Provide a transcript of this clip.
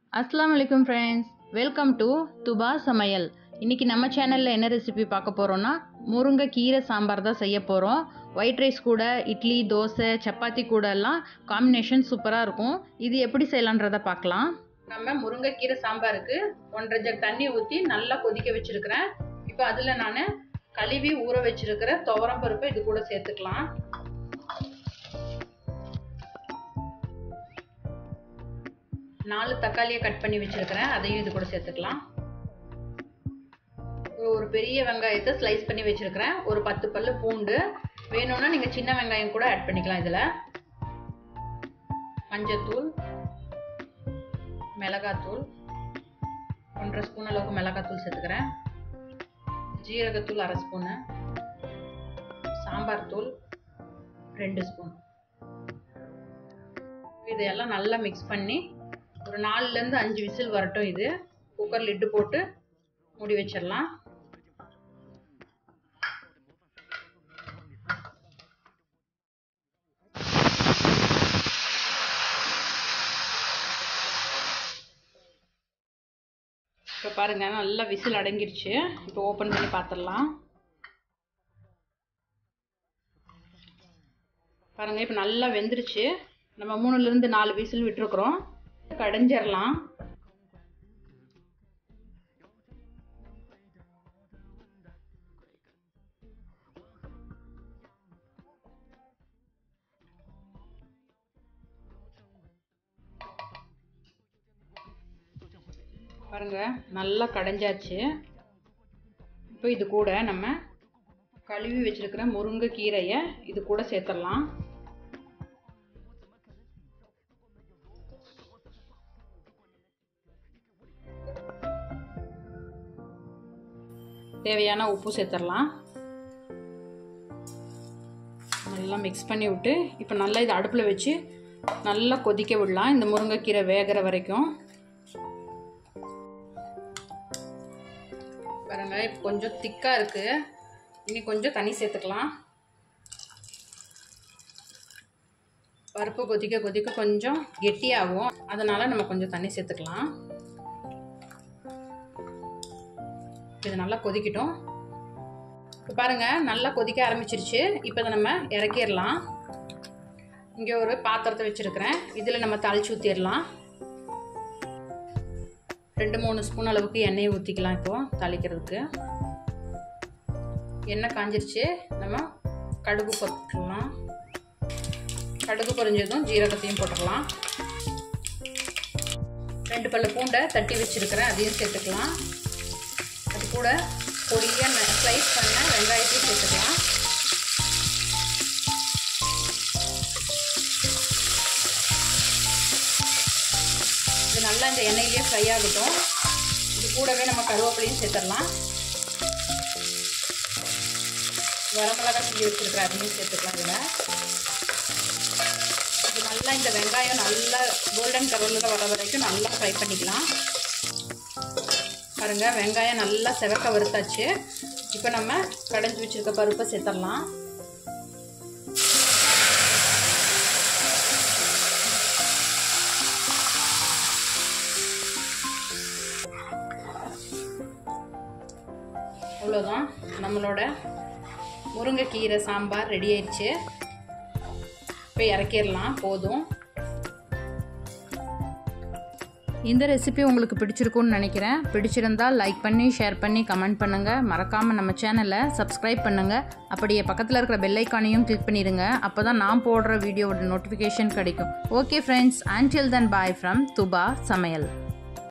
அஸ்ஸலாமு அலைக்கும் friends welcome to துபா சமையல் இன்னைக்கு நம்ம சேனலில் என்ன ரெசிபி பார்க்க போகிறோன்னா முருங்கை கீரை சாம்பார் தான் செய்ய போகிறோம் ஒயிட் ரைஸ் கூட இட்லி தோசை சப்பாத்தி கூட எல்லாம் காம்பினேஷன் சூப்பராக இருக்கும் இது எப்படி செய்யலான்றதை பார்க்கலாம் நம்ம முருங்கைக்கீரை சாம்பாருக்கு ஒன்றரை ஜக் தண்ணி ஊற்றி நல்லா கொதிக்க வச்சுருக்கிறேன் இப்போ அதில் நான் கழுவி ஊற வச்சிருக்கிற துவரம் பருப்பை இது கூட சேர்த்துக்கலாம் நாலு தக்காளியை கட் பண்ணி வச்சிருக்கிறேன் அதையும் இது கூட சேர்த்துக்கலாம் ஒரு பெரிய வெங்காயத்தை ஸ்லைஸ் பண்ணி வச்சிருக்கிறேன் ஒரு பத்து பல்லு பூண்டு வேணும்னா நீங்கள் சின்ன வெங்காயம் கூட ஆட் பண்ணிக்கலாம் இதில் மஞ்சத்தூள் மிளகாத்தூள் ஒன்றரை ஸ்பூன் அளவுக்கு மிளகாத்தூள் சேர்த்துக்கிறேன் ஜீரகத்தூள் அரை ஸ்பூனு சாம்பார் தூள் ரெண்டு ஸ்பூன் இதையெல்லாம் நல்லா மிக்ஸ் பண்ணி ஒரு நாலுலேருந்து அஞ்சு விசில் வரட்டும் இது குக்கர் லிட்டு போட்டு மூடி வச்சிடலாம் இப்போ பாருங்க நல்லா விசில் அடங்கிருச்சு இப்போ ஓப்பன் பண்ணி பார்த்துடலாம் பாருங்க இப்போ நல்லா வெந்துருச்சு நம்ம மூணுலேருந்து நாலு விசில் விட்டுருக்குறோம் கடைஞ்சிடலாம் பாருங்க நல்லா கடைஞ்சாச்சு இப்போ இது கூட நம்ம கழுவி வச்சிருக்கிற முருங்கை கீரையை இது கூட சேர்த்துடலாம் தேவையான உப்பு சேர்த்துடலாம் நல்லா மிக்ஸ் பண்ணி விட்டு இப்போ நல்லா இதை அடுப்பில் வச்சு நல்லா கொதிக்க விடலாம் இந்த முருங்கைக்கீரை வேகிற வரைக்கும் பாருங்க இப்போ கொஞ்சம் திக்காக இருக்குது இனி கொஞ்சம் தண்ணி சேர்த்துக்கலாம் பருப்பு கொதிக்க கொதிக்க கொஞ்சம் கெட்டியாகும் அதனால் நம்ம கொஞ்சம் தண்ணி சேர்த்துக்கலாம் இது நல்லா கொதிக்கட்டும் இப்போ பாருங்கள் நல்லா கொதிக்க ஆரம்பிச்சிருச்சு இப்போ இதை நம்ம இறக்கிடலாம் இங்கே ஒரு பாத்திரத்தை வச்சுருக்கிறேன் இதில் நம்ம தாளிச்சு ஊற்றிடலாம் ரெண்டு மூணு ஸ்பூன் அளவுக்கு எண்ணெயை ஊற்றிக்கலாம் இப்போது தாளிக்கிறதுக்கு எண்ணெய் காஞ்சிருச்சு நம்ம கடுகு போட்டுக்கலாம் கடுகு பொரிஞ்சதும் ஜீரகத்தையும் போட்டுக்கலாம் ரெண்டு பல்ல பூண்டை தட்டி வச்சுருக்கிறேன் அதையும் சேர்த்துக்கலாம் அது கூட பொடியாக ஸ்லைஸ் பண்ண வெங்காயத்தையும் சேர்த்துக்கலாம் இது நல்லா இந்த எண்ணெயிலே ஃப்ரை ஆகட்டும் இது கூடவே நம்ம கருவேப்பிலையும் சேர்த்துடலாம் வரமிளகா செஞ்சு வச்சுருக்கிற அதையும் சேர்த்துக்கலாம் இதில் இது நல்லா இந்த வெங்காயம் நல்லா கோல்டன் கலரில் வர வரைக்கும் நல்லா ஃப்ரை பண்ணிக்கலாம் பாருங்கள் வெங்காயம் நல்லா செவக்க வறுத்தாச்சு இப்போ நம்ம கடைஞ்சி வச்சுருக்க பருப்பை சேர்த்துடலாம் அவ்வளோதான் நம்மளோட முருங்கைக்கீரை சாம்பார் ரெடி ஆயிடுச்சு இப்போ இறக்கிடலாம் போதும் இந்த ரெசிபி உங்களுக்கு பிடிச்சிருக்கும்னு நினைக்கிறேன் பிடிச்சிருந்தால் லைக் பண்ணி ஷேர் பண்ணி கமெண்ட் பண்ணுங்கள் மறக்காமல் நம்ம சேனலை சப்ஸ்கிரைப் பண்ணுங்கள் அப்படியே பக்கத்தில் இருக்கிற பெல்லைக்கானையும் கிளிக் பண்ணிடுங்க அப்போ தான் நான் போடுற வீடியோவோட நோட்டிஃபிகேஷன் கிடைக்கும் okay friends until then bye from Dubai சமையல்